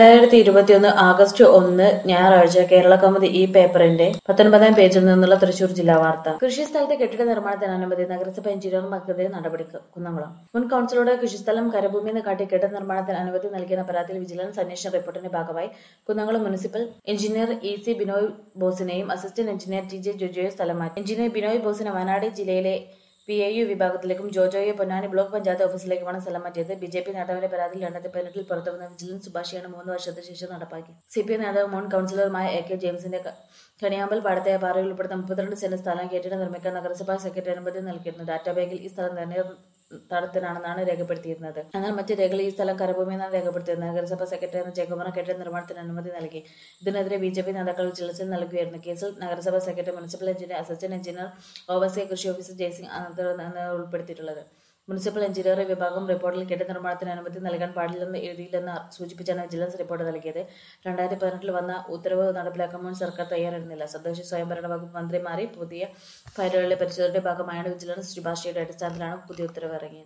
രണ്ടായിരത്തി ഇരുപത്തിയൊന്ന് ആഗസ്റ്റ് ഒന്ന് ഞായറാഴ്ച കേരള കൗമുദി ഈ പേപ്പറിന്റെ പത്തൊൻപതാം പേജിൽ നിന്നുള്ള തൃശൂർ ജില്ലാ വാർത്ത കൃഷിസ്ഥലത്തെ കെട്ടിട നിർമ്മാണത്തിന് അനുമതി നഗരസഭ എഞ്ചിനീയർമാർക്കെതിരെ നടപടിക്ക് കുന്നംകുളം മുൻ കൌൺസിലറുടെ കൃഷിസ്ഥലം കരഭൂമിന്ന് കാട്ടി കെട്ടിട നിർമ്മാണത്തിന് അനുമതി നൽകിയെന്ന പരാതിയിൽ വിജിലൻസ് അന്വേഷണ റിപ്പോർട്ടിന്റെ ഭാഗമായി Kunnamkulam municipal engineer E C Binoy ബോസിനെയും അസിസ്റ്റന്റ് എഞ്ചിനീയർ ടി ജെ ജോജോയെ സ്ഥലം മാറ്റി എഞ്ചിനീയർ ബിനോയ് ബോസിനെ വയനാട് ജില്ലയിലെ പി ഐ യു വിഭാഗത്തിലേക്കും ജോജോയെ പൊന്നാനി ബ്ലോക്ക് പഞ്ചായത്ത് ഓഫീസിലേക്കുമാണ് സ്ഥലം മാറ്റിയത് ബി ജെ പി നേതാവിന്റെ പരാതിയിൽ രണ്ടായിരത്തി പതിനെട്ടിൽ പുറത്തുവന്ന വിജിലൻസ് ശുപാർശയാണ് മൂന്ന് വർഷത്തിന് ശേഷം നടപ്പാക്കി സി പി ഐ നേതാവ് മുൻ കൌൺസിലറുമായ എ കെ ജെയിംസിന്റെ ക- കണിയാമ്പൽ പാടത്തെ പാറയിൽ ഉൾപ്പെടുന്ന മുപ്പത്തിരണ്ട് സെന്റ് സ്ഥലം കെട്ടിടം നിർമ്മിക്കാൻ നഗരസഭാ സെക്രട്ടറി അനുമതി നൽകിയിരുന്നു ഡാറ്റാ ബാങ്കിൽ ഈ സ്ഥലം തരത്തിനാണെന്നാണ് രേഖപ്പെടുത്തിയിരുന്നത് എന്നാൽ മറ്റ് രേഖകളിൽ ഈ സ്ഥലം കരഭൂമിയെന്നാണ് രേഖപ്പെടുത്തിയിരുന്നത് നഗരസഭാ സെക്രട്ടറി എന്ന ജയകുമാർ കെട്ടിട നിർമ്മാണത്തിന് അനുമതി നൽകി ഇതിനെതിരെ ബി ജെ പി നേതാക്കൾ വിജിലൻസിൽ നൽകുകയായിരുന്നു കേസിൽ നഗരസഭാ secretary municipal engineer assistant engineer overseer കൃഷി ഓഫീസർ ജയസിംഗ് എന്നിവരാണ് ഉൾപ്പെടുത്തിയിട്ടുള്ളത് മുനിസിപ്പൽ എഞ്ചിനീയറിംഗ് വിഭാഗം റിപ്പോർട്ടിൽ കെട്ടിട നിർമ്മാണത്തിന് അനുമതി നൽകാൻ പാടില്ലെന്ന് എഴുതിയില്ലെന്ന് സൂചിപ്പിച്ചാണ് വിജിലൻസ് റിപ്പോർട്ട് നൽകിയത് രണ്ടായിരത്തി പതിനെട്ടിൽ വന്ന ഉത്തരവ് നടപ്പിലാക്കാൻ മുൻ സർക്കാർ തയ്യാറായിരുന്നില്ല തദ്ദേശ സ്വയംഭരണ വകുപ്പ് മന്ത്രി മാറി പുതിയ ഫയലുകളിലെ പരിശോധനയുടെ ഭാഗമായാണ് വിജിലൻസ് ശുപാർശയുടെ അടിസ്ഥാനത്തിലാണ് പുതിയ ഉത്തരവ് ഇറങ്ങിയത്